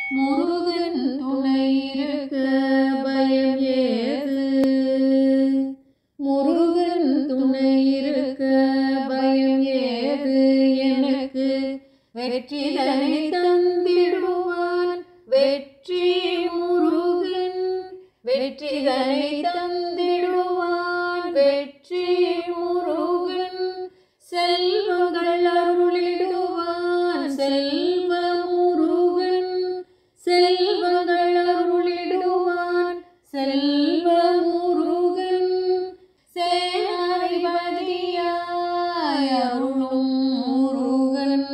முருகன் துணை இருக்க பயம் ஏது முருகன் துணை இருக்க பயம் ஏது எனக்கு வெற்றிதனை தந்திடுவான் வெற்றி முருகன் வெற்றிதனை தந்திடுவான் வெற்றி முருகன் செல்வங்கள் அருளிடுவான் செல்வ முருகன் செல்வங்கள் அருளிடுவான் செல்வ முருகன் சேனாதிபதியாய் அருளும் முருகன்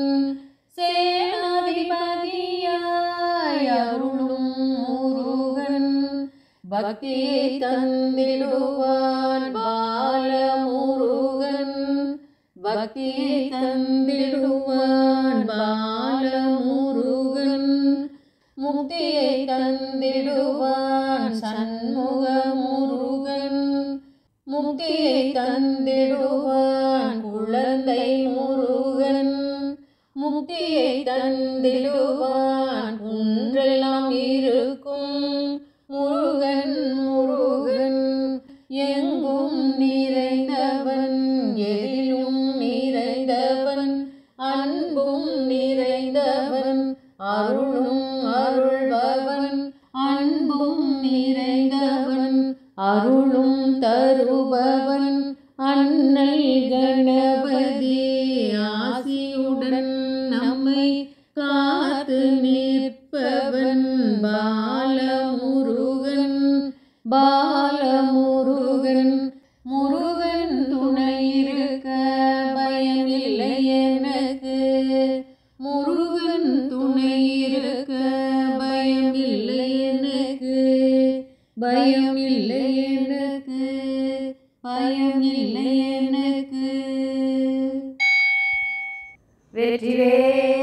சேனாதிபதியாய் அருளும் முருகன் பக்தியை தந்திடுவான் பாலமுருகன் பக்தியை தந்திடுவான் பாலமுருகன் முக்தியை தந்திடுவான் சண்முக முருகன் முக்தியை தந்திடுவான் குழந்தை முருகன் முக்தியை தந்திடுவான் ஒன்றெல்லாம் இருக்கும் முருகன் முருகன் எங்கும் நிறைந்தவன் எதிலும் நிறைந்தவன் அன்பும் நிறைந்தவன் அருளும் அருள்பவன் அன்பும் நிறைந்தவன் அருளும் தருபவன் அண்ணல் கணபதி ஆசியுடன் நம்மை காத்து நிற்பவன் பாலமுருகன் பாலமுருகன் முருகன் துணை இருக்க பயம் இல்லை எனக்கு முருகன் துணை இருக்க பயம் இல்லை எனக்கு பயம் இல்லை எனக்கு பயம் இல்லை எனக்கு வெற்றிவேல்